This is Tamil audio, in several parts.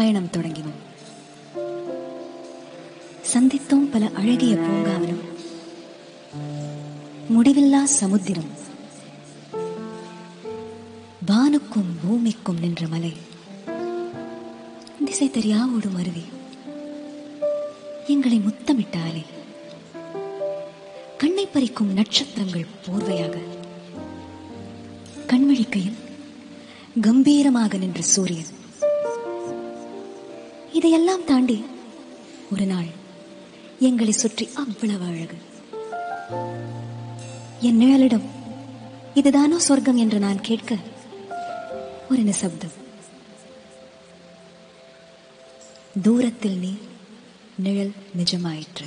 பயணம் தொடங்கினோம் சந்தித்தோம் பல அழகிய பூங்காவனம் முடிவில்லா சமுத்திரம் வானுக்கும் பூமிக்கும் நின்ற மலை திசை தெரியா ஓடும் அருவி எங்களை முத்தமிட்ட அலை கண்ணை பறிக்கும் நட்சத்திரங்கள் போர்வையாக கண்விழிக்கையில் கம்பீரமாக நின்ற சூரியன் இதையெல்லாம் தாண்டி ஒரு நாள் எங்களை சுற்றி அவ்வளவு அழகு என் நிழலிடம் இதுதானோ சொர்க்கம் என்று நான் கேட்க ஒரு நிசப்தம் தூரத்தில் நீ நிழல் நிஜமாயிற்று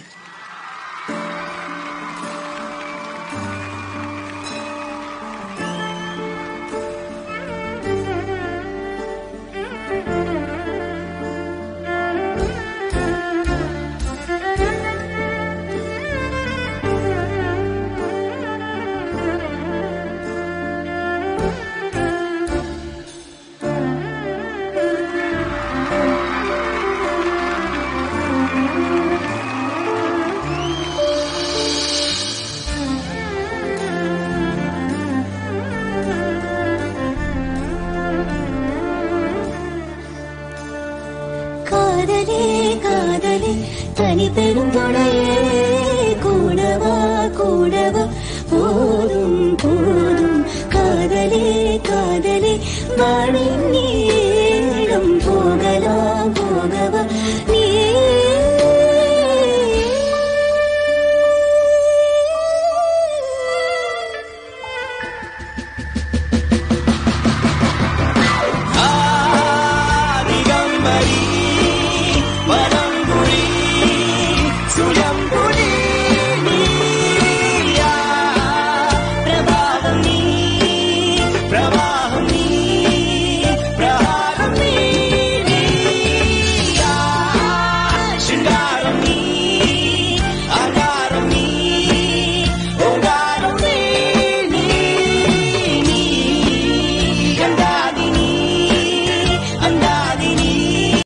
காதலே காதலே தனி பெரும் துணையே கூடவா கூடவா போதும் போதும் காதலே காதலே வாழின்